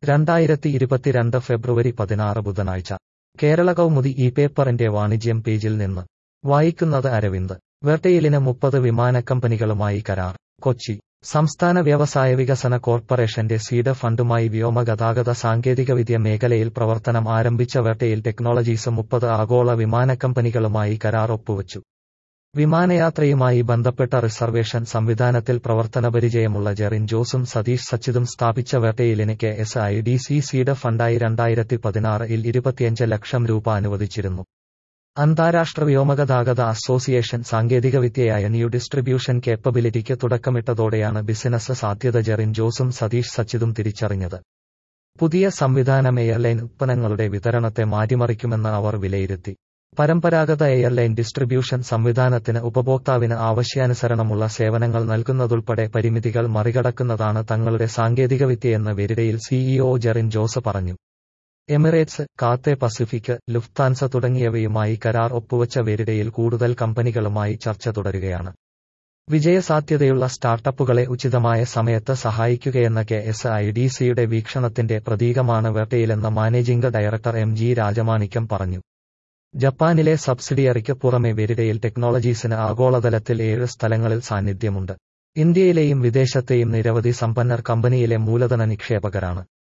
രണ്ടായിരത്തി ഇരുപത്തിരണ്ട് ഫെബ്രുവരി പതിനാറ് ബുധനാഴ്ച കേരള കൗമുദി ഈ പേപ്പറിന്റെ വാണിജ്യം പേജിൽ നിന്ന് വായിക്കുന്നത് അരവിന്ദ് വെർട്ടയിലിന് മുപ്പത് വിമാനക്കമ്പനികളുമായി കരാർ കൊച്ചി സംസ്ഥാന വ്യവസായ വികസന കോർപ്പറേഷന്റെ സീഡ് ഫണ്ടുമായി വ്യോമഗതാഗത സാങ്കേതികവിദ്യ മേഖലയിൽ പ്രവർത്തനം ആരംഭിച്ച വെർട്ടയിൽ ടെക്നോളജീസ് മുപ്പത് ആഗോള വിമാനക്കമ്പനികളുമായി കരാർ ഒപ്പുവച്ചു വിമാനയാത്രയുമായി ബന്ധപ്പെട്ട റിസർവേഷൻ സംവിധാനത്തിൽ പ്രവർത്തനപരിചയമുള്ള ജെറിൻ ജോസും സതീഷ് സച്ചിതും സ്ഥാപിച്ച വെർട്ടയിലിന് K S I D C seed ഫണ്ടായി രണ്ടായിരത്തി പതിനാറിൽ ഇരുപത്തിയഞ്ച് ലക്ഷം രൂപ അനുവദിച്ചിരുന്നു അന്താരാഷ്ട്ര വ്യോമഗതാഗത അസോസിയേഷൻ സാങ്കേതികവിദ്യയായ ന്യൂ ഡിസ്ട്രിബ്യൂഷൻ കേപ്പബിലിറ്റിക്ക് തുടക്കമിട്ടതോടെയാണ് ബിസിനസ് സാധ്യത ജെറിൻ ജോസും സതീഷ് സച്ചിതും തിരിച്ചറിഞ്ഞത് പുതിയ സംവിധാനം എയർലൈൻ ഉത്പന്നങ്ങളുടെ വിതരണത്തെ മാറ്റിമറിക്കുമെന്ന് അവർ വിലയിരുത്തി പരമ്പരാഗത എയർലൈൻ ഡിസ്ട്രിബ്യൂഷൻ സംവിധാനത്തിന് ഉപഭോക്താവിന് ആവശ്യാനുസരണമുള്ള സേവനങ്ങൾ നൽകുന്നതുൾപ്പെടെ പരിമിതികൾ മറികടക്കുന്നതാണ് തങ്ങളുടെ സാങ്കേതികവിദ്യയെന്ന് വെരിഡയിൽ സിഇഒ ജെറിൻ ജോസ് പറഞ്ഞു എമിറേറ്റ്സ് കാത്തെ പസിഫിക് ലുഫ്താൻസ തുടങ്ങിയവയുമായി കരാർ ഒപ്പുവച്ച വെരിഡയിൽ കൂടുതൽ കമ്പനികളുമായി ചർച്ച തുടരുകയാണ് വിജയസാധ്യതയുള്ള സ്റ്റാർട്ടപ്പുകളെ ഉചിതമായ സമയത്ത് സഹായിക്കുകയെന്ന കെ എസ് ഐ ഡി സിയുടെ വീക്ഷണത്തിന്റെ പ്രതീകമാണ് വെർട്ടയിലെന്ന managing director M G Rajamanickam പറഞ്ഞു ജപ്പാനിലെ സബ്സിഡിയറിക്ക് പുറമെ വെരിഡയിൽ ടെക്നോളജീസിന് ആഗോളതലത്തിൽ ഏഴ് സ്ഥലങ്ങളിൽ സാന്നിധ്യമുണ്ട് ഇന്ത്യയിലെയും വിദേശത്തെയും നിരവധി സമ്പന്നർ കമ്പനിയിലെ മൂലധന നിക്ഷേപകരാണ്